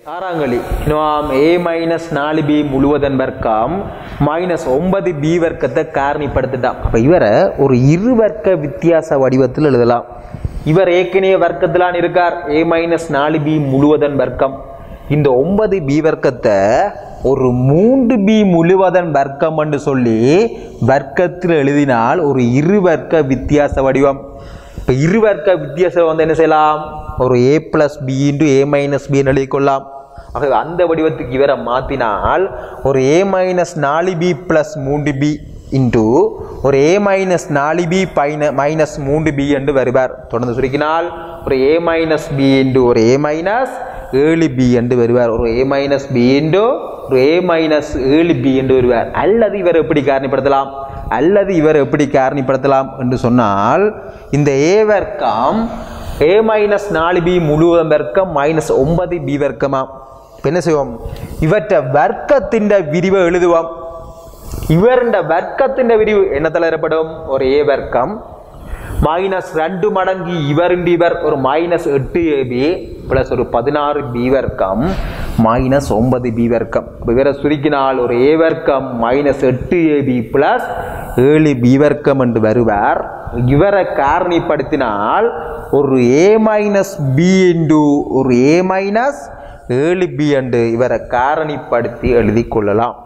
ஆறாங்களி நாம் ஏ மைனஸ் நாலு பி முழுவதன் வர்க்கம் மைனஸ் ஒன்பது பி வர்க்கத்தை காரணிப்படுத்திட்டான் அப்போ இவரை ஒரு இரு வர்க்க வித்தியாச வடிவத்தில் எழுதலாம் இவர் ஏற்கனவே வர்க்கத்திலான் இருக்கார் ஏ மைனஸ் நாலு பி முழுவதன் வர்க்கம் இந்த ஒன்பது பி வர்க்கத்தை ஒரு மூன்று பி முழுவதன் வர்க்கம் என்று சொல்லி வர்க்கத்தில் எழுதினால் ஒரு இரு வர்க்க வித்தியாச வடிவம் இப்போ இரு வர்க்க வித்தியாசம் வந்து என்ன செய்யலாம் ஒரு A plus B into A minus பின்னு எழுதிக்கொள்ளலாம் ஆகவே அந்த வடிவத்துக்கு இவரை மாற்றினால் ஒரு ஏ மைனஸ் நாலு பி ப்ளஸ் மூன்று பி இன்டு ஒரு ஏ மைனஸ் நாலு பி பைன மைனஸ் மூன்று பி என்று வருவார் தொடர்ந்து சுருக்கினால் ஒரு ஏ மைனஸ் பி இன்டு ஒரு ஏ மைனஸ் ஏழு பி என்று வருவார் ஒரு ஏ மைனஸ் பி இன்டு ஒரு ஏ மைனஸ் ஏழு பி என்று வருவார் அல்லது இவர் எப்படி காரணிப்படுத்தலாம் அல்லது இவர் எப்படி காரணிப்படுத்தலாம் என்று சொன்னால் இந்த ஏ வர்க்கம் ஏ மைனஸ் நாலு பி முழுவதும் வர்க்கம் மைனஸ் ஒன்பது பி வர்க்கமா இப்ப என்ன செய்வோம் இவற்றை வர்க்கத்தின் விரிவை எழுதுவோம் இவருடைய வர்க்கத்தின் விரிவு என்னத்தில் ஏற்படும் ஒரு ஏ வர்க்கம் மைனஸ் ரெண்டு மடங்கு இவருண்டு இவர் ஒரு மைனஸ் எட்டு ஏபி பிளஸ் ஒரு பதினாறு பி வர்க்கம் மைனஸ் ஒன்பது பி வர்க்கம் அப்ப இவரை சுருக்கினால் ஒரு ஏ வர்க்கம் மைனஸ் எட்டு ஏபி பிளஸ் ஏழு பி வர்க்கம் என்று வருவார் இவரை காரணிப்படுத்தினால் ஒரு ஏ மைனஸ் பி இன்டு ஒரு ஏ மைனஸ் ஏழு பி என்று இவரை காரணிப்படுத்தி எழுதி கொள்ளலாம்